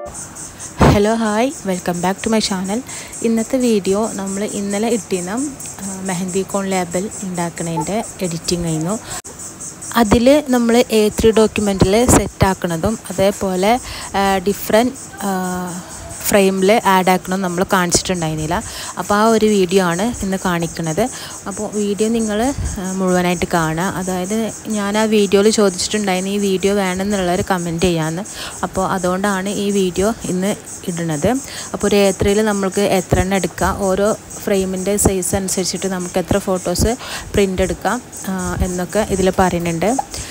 hello hi welcome back to my channel ഇന്നത്തെ video നമ്മൾ ഇന്നലെ ഇട്ടിരുന്ന മെഹന്തി കോൺ ലേബൽ ഉണ്ടാക്കുന്നതിൻ്റെ എഡിറ്റിംഗ് ആയിരുന്നു അതിൽ നമ്മൾ എ ത്രീ ഡോക്യുമെൻറ്റിൽ സെറ്റാക്കുന്നതും അതേപോലെ ഡിഫറെൻറ്റ് ഫ്രെയിമിൽ ആഡ് ആക്കണം നമ്മൾ കാണിച്ചിട്ടുണ്ടായിരുന്നില്ല അപ്പോൾ ആ ഒരു വീഡിയോ ആണ് ഇന്ന് കാണിക്കുന്നത് അപ്പോൾ വീഡിയോ നിങ്ങൾ മുഴുവനായിട്ട് കാണുക അതായത് ഞാൻ ആ വീഡിയോയിൽ ചോദിച്ചിട്ടുണ്ടായിരുന്നു ഈ വീഡിയോ വേണമെന്നുള്ളൊരു കമൻറ്റ് ചെയ്യാമെന്ന് അപ്പോൾ അതുകൊണ്ടാണ് ഈ വീഡിയോ ഇന്ന് ഇടുന്നത് അപ്പോൾ ഒരു ഏത്രയിൽ നമ്മൾക്ക് എത്ര എണ്ണം എടുക്കാം ഓരോ ഫ്രെയിമിൻ്റെ സൈസ് അനുസരിച്ചിട്ട് നമുക്ക് എത്ര ഫോട്ടോസ് പ്രിൻ്റ് എടുക്കാം എന്നൊക്കെ ഇതിൽ പറയുന്നുണ്ട്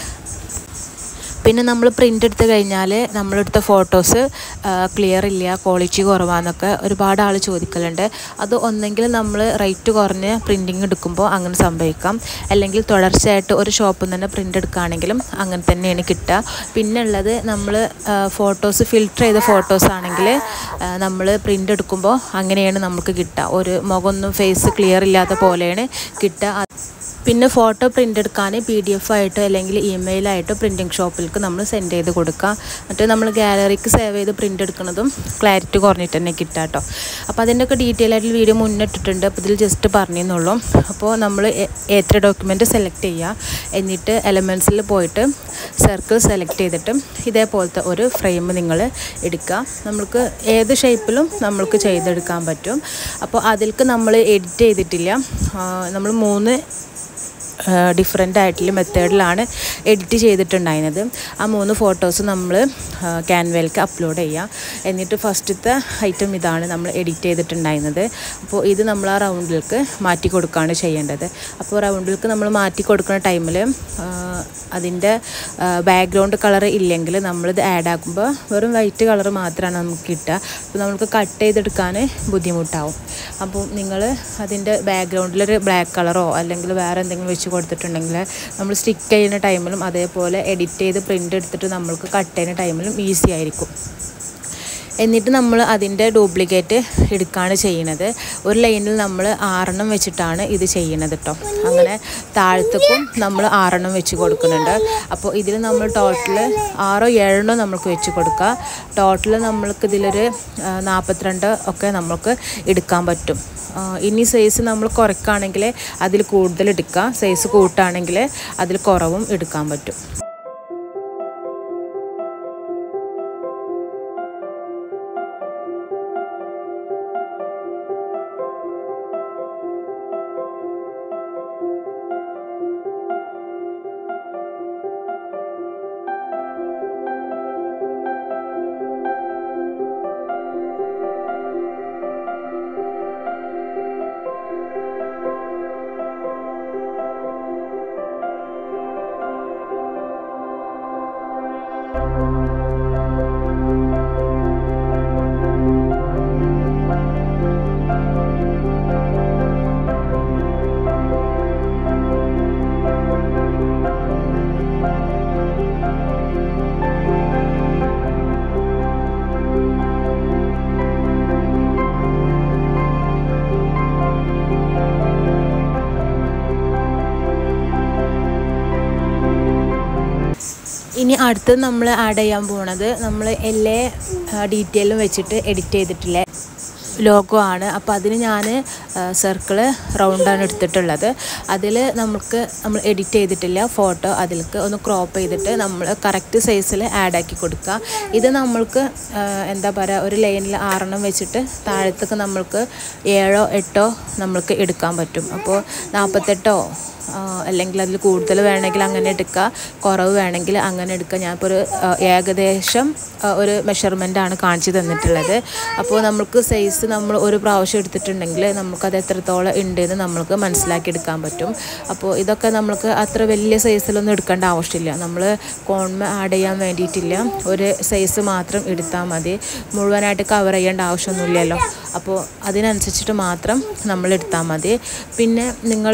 പിന്നെ നമ്മൾ പ്രിൻ്റ് എടുത്ത് കഴിഞ്ഞാൽ നമ്മളെടുത്ത ഫോട്ടോസ് ക്ലിയർ ഇല്ല ക്വാളിറ്റി കുറവാന്നൊക്കെ ഒരുപാട് ആൾ ചോദിക്കലുണ്ട് അത് ഒന്നെങ്കിൽ നമ്മൾ റേറ്റ് കുറഞ്ഞ് പ്രിൻറ്റിങ് എടുക്കുമ്പോൾ അങ്ങനെ സംഭവിക്കാം അല്ലെങ്കിൽ തുടർച്ചയായിട്ട് ഒരു ഷോപ്പിൽ നിന്ന് തന്നെ പ്രിൻ്റ് എടുക്കുകയാണെങ്കിലും അങ്ങനെ തന്നെയാണ് കിട്ടുക പിന്നെ ഉള്ളത് നമ്മൾ ഫോട്ടോസ് ഫിൽറ്റർ ചെയ്ത ഫോട്ടോസ് ആണെങ്കിൽ നമ്മൾ പ്രിൻ്റ് എടുക്കുമ്പോൾ അങ്ങനെയാണ് നമുക്ക് കിട്ടുക ഒരു മുഖമൊന്നും ഫേസ് ക്ലിയർ ഇല്ലാത്ത പോലെയാണ് കിട്ടുക പിന്നെ ഫോട്ടോ പ്രിൻ്റ് എടുക്കാൻ പി ഡി എഫ് ആയിട്ടോ അല്ലെങ്കിൽ ഇമെയിലായിട്ടോ പ്രിൻറ്റിങ് ഷോപ്പിലേക്ക് നമ്മൾ സെൻഡ് ചെയ്ത് കൊടുക്കുക മറ്റേ നമ്മൾ ഗാലറിക്ക് സേവ് ചെയ്ത് പ്രിൻ്റ് എടുക്കുന്നതും ക്ലാരിറ്റി കുറഞ്ഞിട്ട് തന്നെ കിട്ടുക കേട്ടോ അപ്പോൾ അതിൻ്റെയൊക്കെ ഡീറ്റെയിൽ ആയിട്ട് വീഡിയോ മുന്നിട്ടിട്ടുണ്ട് അപ്പോൾ ഇതിൽ ജസ്റ്റ് പറഞ്ഞെന്നുള്ളൂ അപ്പോൾ നമ്മൾ എത്ര ഡോക്യുമെൻ്റ് സെലക്ട് ചെയ്യുക എന്നിട്ട് എലമെൻസിൽ പോയിട്ട് സർക്കിൾ സെലക്ട് ചെയ്തിട്ട് ഇതേപോലത്തെ ഒരു ഫ്രെയിം നിങ്ങൾ എടുക്കുക നമുക്ക് ഏത് ഷേപ്പിലും നമ്മൾക്ക് ചെയ്തെടുക്കാൻ പറ്റും അപ്പോൾ അതിലേക്ക് നമ്മൾ എഡിറ്റ് ചെയ്തിട്ടില്ല നമ്മൾ മൂന്ന് ഡിഫറെൻ്റ് ആയിട്ടുള്ള മെത്തേഡിലാണ് എഡിറ്റ് ചെയ്തിട്ടുണ്ടായിരുന്നത് ആ മൂന്ന് ഫോട്ടോസ് നമ്മൾ ക്യാൻവയിലേക്ക് അപ്ലോഡ് ചെയ്യുക എന്നിട്ട് ഫസ്റ്റത്തെ ഐറ്റം ഇതാണ് നമ്മൾ എഡിറ്റ് ചെയ്തിട്ടുണ്ടായിരുന്നത് അപ്പോൾ ഇത് നമ്മൾ ആ റൗണ്ടിലേക്ക് മാറ്റി കൊടുക്കുകയാണ് ചെയ്യേണ്ടത് അപ്പോൾ റൗണ്ടിലേക്ക് നമ്മൾ മാറ്റി കൊടുക്കുന്ന ടൈമിൽ അതിൻ്റെ ബാക്ക്ഗ്രൗണ്ട് കളർ ഇല്ലെങ്കിൽ നമ്മളിത് ആഡ് ആക്കുമ്പോൾ വെറും വൈറ്റ് കളർ മാത്രമാണ് നമുക്ക് കിട്ടുക അപ്പോൾ നമുക്ക് കട്ട് ചെയ്തെടുക്കാൻ ബുദ്ധിമുട്ടാവും അപ്പോൾ നിങ്ങൾ അതിൻ്റെ ബാക്ക്ഗ്രൗണ്ടിലൊരു ബ്ലാക്ക് കളറോ അല്ലെങ്കിൽ വേറെ എന്തെങ്കിലും വെച്ച് കൊടുത്തിട്ടുണ്ടെങ്കിൽ നമ്മൾ സ്റ്റിക്ക് ചെയ്യുന്ന ടൈമിലും അതേപോലെ എഡിറ്റ് ചെയ്ത് പ്രിൻ്റ് എടുത്തിട്ട് നമ്മൾക്ക് കട്ട് ചെയ്യുന്ന ടൈമിലും ഈസി ആയിരിക്കും എന്നിട്ട് നമ്മൾ അതിൻ്റെ ഡ്യൂപ്ലിക്കേറ്റ് എടുക്കുകയാണ് ചെയ്യുന്നത് ഒരു ലൈനിൽ നമ്മൾ ആറെണ്ണം വെച്ചിട്ടാണ് ഇത് ചെയ്യുന്നത് കേട്ടോ അങ്ങനെ താഴത്തേക്കും നമ്മൾ ആറെണ്ണം വെച്ച് കൊടുക്കുന്നുണ്ട് അപ്പോൾ ഇതിൽ നമ്മൾ ടോട്ടൽ ആറോ ഏഴെണ്ണോ നമുക്ക് വെച്ച് കൊടുക്കുക ടോട്ടൽ നമ്മൾക്ക് ഇതിലൊരു നാൽപ്പത്തിരണ്ട് ഒക്കെ നമുക്ക് എടുക്കാൻ പറ്റും ഇനി സൈസ് നമ്മൾ കുറയ്ക്കുകയാണെങ്കിൽ അതിൽ കൂടുതൽ എടുക്കുക സൈസ് കൂട്ടുകയാണെങ്കിൽ അതിൽ കുറവും എടുക്കാൻ പറ്റും ഇനി അടുത്തത് നമ്മൾ ആഡ് ചെയ്യാൻ പോണത് നമ്മൾ എല്ലാ ഡീറ്റെയിലും വെച്ചിട്ട് എഡിറ്റ് ചെയ്തിട്ടില്ല ലോഗോ ആണ് അപ്പോൾ അതിന് ഞാൻ സർക്കിള് റൗണ്ടാണ് എടുത്തിട്ടുള്ളത് അതിൽ നമുക്ക് നമ്മൾ എഡിറ്റ് ചെയ്തിട്ടില്ല ഫോട്ടോ അതിലേക്ക് ഒന്ന് ക്രോപ്പ് ചെയ്തിട്ട് നമ്മൾ കറക്റ്റ് സൈസിൽ ആഡ് ആക്കി കൊടുക്കുക ഇത് നമ്മൾക്ക് എന്താ പറയുക ഒരു ലൈനിൽ ആറെണ്ണം വെച്ചിട്ട് താഴത്തേക്ക് നമ്മൾക്ക് ഏഴോ എട്ടോ നമ്മൾക്ക് എടുക്കാൻ പറ്റും അപ്പോൾ നാൽപ്പത്തെട്ടോ അല്ലെങ്കിൽ അതിൽ കൂടുതൽ വേണമെങ്കിൽ അങ്ങനെ എടുക്കുക കുറവ് വേണമെങ്കിൽ അങ്ങനെ എടുക്കുക ഞാനിപ്പോൾ ഒരു ഏകദേശം ഒരു മെഷർമെൻ്റാണ് കാണിച്ചു തന്നിട്ടുള്ളത് അപ്പോൾ നമുക്ക് സൈസ് നമ്മൾ ഒരു പ്രാവശ്യം എടുത്തിട്ടുണ്ടെങ്കിൽ നമുക്കത് എത്രത്തോളം ഉണ്ട് എന്ന് നമ്മൾക്ക് മനസ്സിലാക്കിയെടുക്കാൻ പറ്റും അപ്പോൾ ഇതൊക്കെ നമുക്ക് അത്ര വലിയ സൈസിലൊന്നും എടുക്കേണ്ട ആവശ്യമില്ല നമ്മൾ കോൺമ ആഡ് ചെയ്യാൻ വേണ്ടിയിട്ടില്ല ഒരു സൈസ് മാത്രം എടുത്താൽ മതി മുഴുവനായിട്ട് കവർ ചെയ്യേണ്ട ആവശ്യമൊന്നുമില്ലല്ലോ അപ്പോൾ അതിനനുസരിച്ചിട്ട് മാത്രം നമ്മൾ എടുത്താൽ മതി പിന്നെ നിങ്ങൾ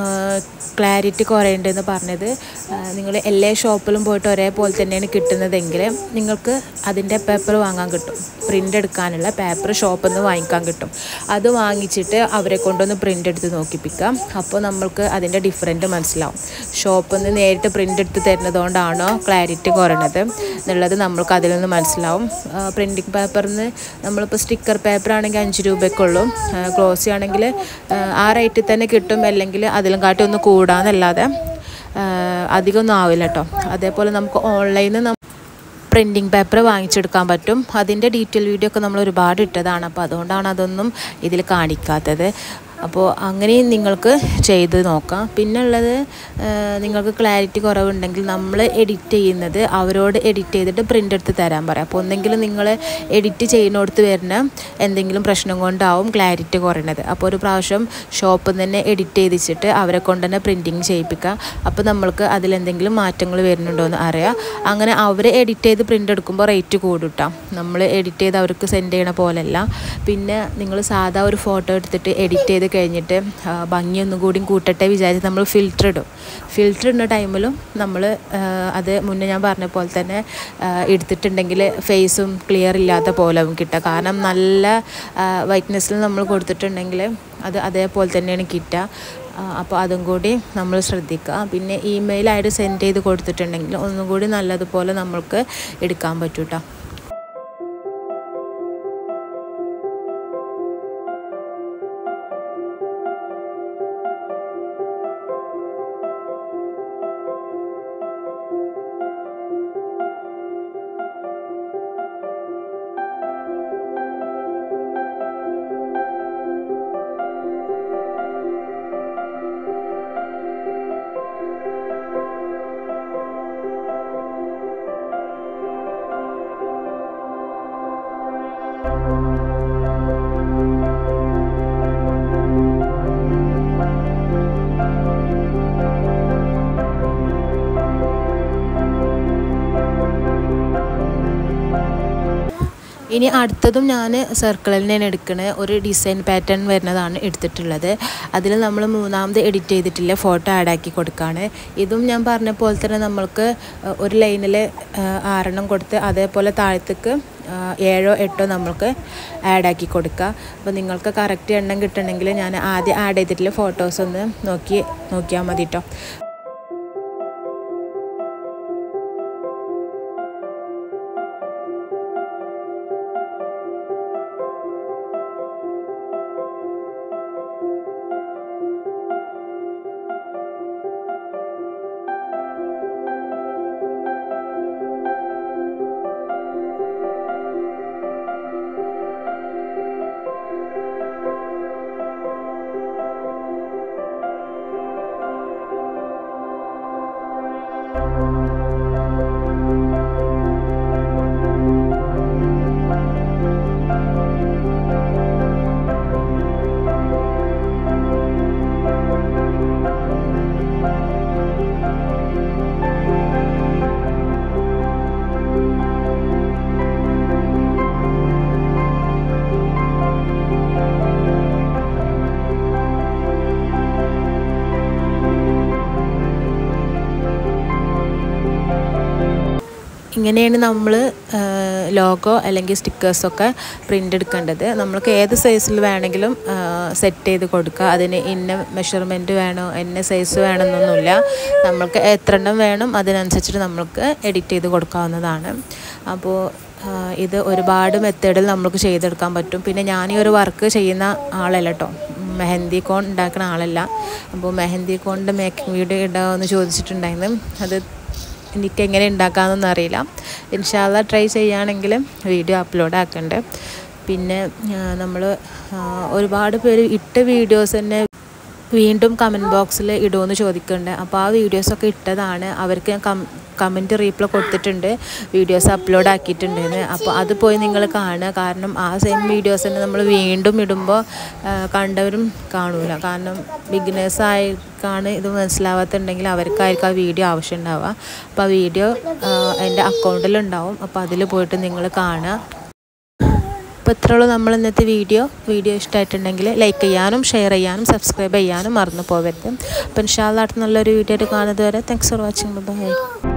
ക്ലാരിറ്റി കുറയേണ്ടതെന്ന് പറഞ്ഞത് നിങ്ങൾ എല്ലാ ഷോപ്പിലും പോയിട്ട് ഒരേപോലെ തന്നെയാണ് കിട്ടുന്നതെങ്കിൽ നിങ്ങൾക്ക് അതിൻ്റെ പേപ്പർ വാങ്ങാൻ കിട്ടും പ്രിൻ്റ് എടുക്കാനുള്ള പേപ്പർ ഷോപ്പിൽ നിന്ന് വാങ്ങിക്കാൻ കിട്ടും അത് വാങ്ങിച്ചിട്ട് അവരെ കൊണ്ടൊന്ന് പ്രിൻ്റ് എടുത്ത് നോക്കിപ്പിക്കാം അപ്പോൾ നമ്മൾക്ക് അതിൻ്റെ ഡിഫറൻറ്റ് മനസ്സിലാവും ഷോപ്പിൽ നിന്ന് നേരിട്ട് പ്രിൻ്റ് എടുത്ത് തരുന്നതുകൊണ്ടാണോ ക്ലാരിറ്റി കുറഞ്ഞത് എന്നുള്ളത് നമ്മൾക്ക് അതിൽ നിന്ന് മനസ്സിലാവും പ്രിൻറ്റിങ് പേപ്പറിൽ നിന്ന് നമ്മളിപ്പോൾ സ്റ്റിക്കർ പേപ്പർ ആണെങ്കിൽ അഞ്ച് രൂപയ്ക്കുള്ളൂ ഗ്ലോസി ആണെങ്കിൽ ആ റേറ്റിൽ തന്നെ കിട്ടും അല്ലെങ്കിൽ അതിലും കാട്ടി ഒന്ന് കൂടാന്നല്ലാതെ അധികമൊന്നും ആവില്ല കേട്ടോ അതേപോലെ നമുക്ക് ഓൺലൈനിൽ പ്രിൻറ്റിങ് പേപ്പർ വാങ്ങിച്ചെടുക്കാൻ പറ്റും അതിൻ്റെ ഡീറ്റെയിൽ വീഡിയോ ഒക്കെ നമ്മൾ ഒരുപാട് ഇട്ടതാണ് അപ്പോൾ അതുകൊണ്ടാണ് അതൊന്നും ഇതിൽ കാണിക്കാത്തത് അപ്പോൾ അങ്ങനെയും നിങ്ങൾക്ക് ചെയ്ത് നോക്കാം പിന്നെ ഉള്ളത് നിങ്ങൾക്ക് ക്ലാരിറ്റി കുറവുണ്ടെങ്കിൽ നമ്മൾ എഡിറ്റ് ചെയ്യുന്നത് അവരോട് എഡിറ്റ് ചെയ്തിട്ട് പ്രിൻ്റ് എടുത്ത് തരാൻ പറയാം അപ്പോൾ ഒന്നെങ്കിൽ നിങ്ങൾ എഡിറ്റ് ചെയ്യുന്നിടത്ത് വരുന്ന എന്തെങ്കിലും പ്രശ്നം കൊണ്ടാവും ക്ലാരിറ്റി കുറയണത് അപ്പോൾ ഒരു പ്രാവശ്യം ഷോപ്പിൽ നിന്ന് തന്നെ എഡിറ്റ് ചെയ്തിച്ചിട്ട് അവരെ കൊണ്ട് തന്നെ പ്രിൻറ്റിങ് ചെയ്യിപ്പിക്കുക അപ്പോൾ നമ്മൾക്ക് അതിലെന്തെങ്കിലും മാറ്റങ്ങൾ വരുന്നുണ്ടോ എന്ന് അറിയാം അങ്ങനെ അവർ എഡിറ്റ് ചെയ്ത് പ്രിൻ്റ് എടുക്കുമ്പോൾ റേറ്റ് കൂടുട്ടാം നമ്മൾ എഡിറ്റ് ചെയ്ത് അവർക്ക് സെൻഡ് ചെയ്യണ പോലെയല്ല പിന്നെ നിങ്ങൾ സാധാ ഒരു ഫോട്ടോ എടുത്തിട്ട് എഡിറ്റ് ചെയ്ത് കഴിഞ്ഞിട്ട് ഭംഗി ഒന്നും കൂടി കൂട്ടട്ടെ വിചാരിച്ച് നമ്മൾ ഫിൽറ്റർ ഇടും ഫിൽറ്റർ ഇടുന്ന ടൈമിലും നമ്മൾ അത് മുന്നേ ഞാൻ പറഞ്ഞ പോലെ തന്നെ എടുത്തിട്ടുണ്ടെങ്കിൽ ഫേസും ക്ലിയർ ഇല്ലാത്ത പോലെ കിട്ടുക കാരണം നല്ല വൈറ്റ്നെസ്സിൽ നമ്മൾ കൊടുത്തിട്ടുണ്ടെങ്കിൽ അത് അതേപോലെ തന്നെയാണ് കിട്ടുക അപ്പോൾ അതും കൂടി നമ്മൾ ശ്രദ്ധിക്കുക പിന്നെ ഇമെയിലായിട്ട് സെൻഡ് ചെയ്ത് കൊടുത്തിട്ടുണ്ടെങ്കിൽ ഒന്നും കൂടി നല്ലതുപോലെ നമ്മൾക്ക് എടുക്കാൻ പറ്റൂട്ടോ ഇനി അടുത്തതും ഞാൻ സർക്കിളിൽ തന്നെ എടുക്കണ ഒരു ഡിസൈൻ പാറ്റേൺ വരുന്നതാണ് എടുത്തിട്ടുള്ളത് അതിൽ നമ്മൾ മൂന്നാമത് എഡിറ്റ് ചെയ്തിട്ടില്ല ഫോട്ടോ ആഡാക്കി കൊടുക്കുകയാണ് ഇതും ഞാൻ പറഞ്ഞ പോലെ തന്നെ നമ്മൾക്ക് ഒരു ലൈനിൽ ആറെണ്ണം കൊടുത്ത് അതേപോലെ താഴത്തേക്ക് ഏഴോ എട്ടോ നമ്മൾക്ക് ആഡാക്കി കൊടുക്കുക അപ്പോൾ നിങ്ങൾക്ക് കറക്റ്റ് എണ്ണം കിട്ടണമെങ്കിൽ ഞാൻ ആദ്യം ആഡ് ചെയ്തിട്ടുള്ള ഫോട്ടോസ് ഒന്ന് നോക്കി നോക്കിയാൽ മതി കേട്ടോ ഇങ്ങനെയാണ് നമ്മൾ ലോഗോ അല്ലെങ്കിൽ സ്റ്റിക്കേഴ്സൊക്കെ പ്രിൻ്റ് എടുക്കേണ്ടത് നമ്മൾക്ക് ഏത് സൈസിൽ വേണമെങ്കിലും സെറ്റ് ചെയ്ത് കൊടുക്കുക അതിന് ഇന്ന മെഷർമെൻറ്റ് വേണോ ഇന്ന സൈസ് വേണമെന്നൊന്നുമില്ല നമ്മൾക്ക് എത്ര എണ്ണം വേണം അതിനനുസരിച്ചിട്ട് നമ്മൾക്ക് എഡിറ്റ് ചെയ്ത് കൊടുക്കാവുന്നതാണ് അപ്പോൾ ഇത് ഒരുപാട് മെത്തേഡിൽ നമുക്ക് ചെയ്തെടുക്കാൻ പറ്റും പിന്നെ ഞാൻ ഈ ഒരു വർക്ക് ചെയ്യുന്ന ആളല്ല കേട്ടോ മെഹന്തി കോൺ ഉണ്ടാക്കുന്ന ആളല്ല അപ്പോൾ മെഹന്തി കോണിൻ്റെ മേക്കിംഗ് വീഡിയോ ഇടാമോ എന്ന് ചോദിച്ചിട്ടുണ്ടായിരുന്നു അത് എനിക്ക് എങ്ങനെ ഉണ്ടാക്കാമെന്നൊന്നും അറിയില്ല ഇൻഷാല്ല ട്രൈ ചെയ്യുകയാണെങ്കിൽ വീഡിയോ അപ്ലോഡ് ആക്കണ്ട് പിന്നെ നമ്മൾ ഒരുപാട് പേര് ഇട്ട വീഡിയോസ് തന്നെ വീണ്ടും കമൻറ്റ് ബോക്സിൽ ഇടുമെന്ന് ചോദിക്കുന്നുണ്ട് അപ്പോൾ ആ വീഡിയോസൊക്കെ ഇട്ടതാണ് അവർക്ക് ഞാൻ കം കമൻറ്റ് റീപ്ലൈ കൊടുത്തിട്ടുണ്ട് വീഡിയോസ് അപ്ലോഡ് ആക്കിയിട്ടുണ്ടെന്ന് അപ്പോൾ അത് പോയി നിങ്ങൾ കാണുക കാരണം ആ സെയിം വീഡിയോസ് തന്നെ നമ്മൾ വീണ്ടും ഇടുമ്പോൾ കണ്ടവരും കാണൂല കാരണം ബിഗിനേഴ്സ് ആയിക്കാണ് ഇത് മനസ്സിലാവാത്തുണ്ടെങ്കിൽ അവർക്കായിരിക്കും ആ വീഡിയോ ആവശ്യം ഉണ്ടാവുക അപ്പോൾ ആ വീഡിയോ എൻ്റെ അക്കൗണ്ടിലുണ്ടാവും അപ്പോൾ അതിൽ പോയിട്ട് നിങ്ങൾ കാണുക അപ്പോൾ ഇത്രയുള്ളൂ നമ്മൾ ഇന്നത്തെ വീഡിയോ വീഡിയോ ഇഷ്ടമായിട്ടുണ്ടെങ്കിൽ ലൈക്ക് ചെയ്യാനും ഷെയർ ചെയ്യാനും സബ്സ്ക്രൈബ് ചെയ്യാനും മറന്നു പോകരുത് അപ്പോൾ ഇൻഷാല്ലാട്ട് നല്ലൊരു വീഡിയോ ആയിട്ട് കാണുന്നത് വരെ താങ്ക്സ് ഫോർ വാച്ചിങ് ബൈ